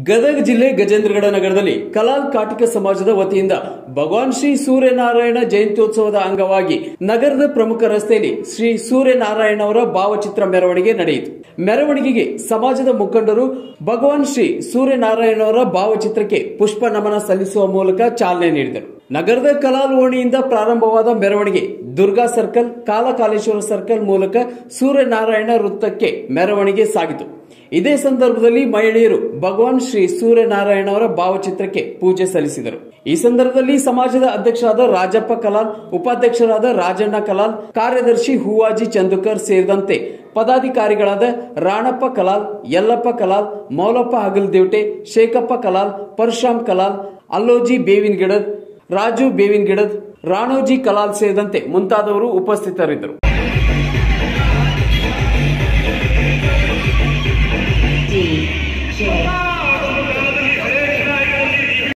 ಗದಗ ಜಿಲ್ಲೆ ಗಜೇಂದ್ರಗಡ ನಗರದಲ್ಲಿ ಕಲಾಲ್ ಕಾಟಿಕ ಸಮಾಜದ ವತಿಯಿಂದ ಭಗವಾನ್ ಶ್ರೀ ಸೂರ್ಯನಾರಾಯಣ ಜಯಂತ್ಯೋತ್ಸವದ ಅಂಗವಾಗಿ ನಗರದ ಪ್ರಮುಖ ರಸ್ತೆಯಲ್ಲಿ ಶ್ರೀ ಸೂರ್ಯನಾರಾಯಣ ಅವರ ಭಾವಚಿತ್ರ ಮೆರವಣಿಗೆ ನಡೆಯಿತು ಮೆರವಣಿಗೆಗೆ ಸಮಾಜದ ಮುಖಂಡರು ಭಗವಾನ್ ಶ್ರೀ ಸೂರ್ಯನಾರಾಯಣ ಅವರ ಭಾವಚಿತ್ರಕ್ಕೆ ಪುಷ್ಪ ನಮನ ಸಲ್ಲಿಸುವ ಮೂಲಕ ಚಾಲನೆ ನೀಡಿದರು ನಗರದ ಕಲಾಲ್ ಓಣಿಯಿಂದ ಪ್ರಾರಂಭವಾದ ಮೆರವಣಿಗೆ ದುರ್ಗಾ ಸರ್ಕಲ್ ಕಾಲಕಾಲೇಶ್ವರ ಸರ್ಕಲ್ ಮೂಲಕ ಸೂರ್ಯನಾರಾಯಣ ವೃತ್ತಕ್ಕೆ ಮೆರವಣಿಗೆ ಸಾಗಿತು ಇದೇ ಸಂದರ್ಭದಲ್ಲಿ ಮಹಿಳೆಯರು ಭಗವಾನ್ ಶ್ರೀ ಸೂರ್ಯನಾರಾಯಣ ಅವರ ಭಾವಚಿತ್ರಕ್ಕೆ ಪೂಜೆ ಸಲ್ಲಿಸಿದರು ಈ ಸಂದರ್ಭದಲ್ಲಿ ಸಮಾಜದ ಅಧ್ಯಕ್ಷರಾದ ರಾಜಪ್ಪ ಕಲಾಲ್ ಉಪಾಧ್ಯಕ್ಷರಾದ ರಾಜಣ್ಣ ಕಲಾಲ್ ಕಾರ್ಯದರ್ಶಿ ಹೂವಾಜಿ ಚಂದುಕರ್ ಸೇರಿದಂತೆ ಪದಾಧಿಕಾರಿಗಳಾದ ರಾಣಪ್ಪ ಕಲಾಲ್ ಯಲ್ಲಪ್ಪ ಕಲಾಲ್ ಮೌಲಪ್ಪ ಹಗಲ್ದೇವಟೆ ಶೇಖಪ್ಪ ಕಲಾಲ್ ಪರಶುರಾಮ್ ಕಲಾಲ್ ಅಲ್ಲೋಜಿ ಬೇವಿನ ಗಿಡದ್ ರಾಜು ಬೇವಿನ ಗಿಡದ್ ರಾಣೋಜಿ ಕಲಾಲ್ ಸೇರಿದಂತೆ ಮುಂತಾದವರು ಉಪಸ್ಥಿತರಿದ್ದರು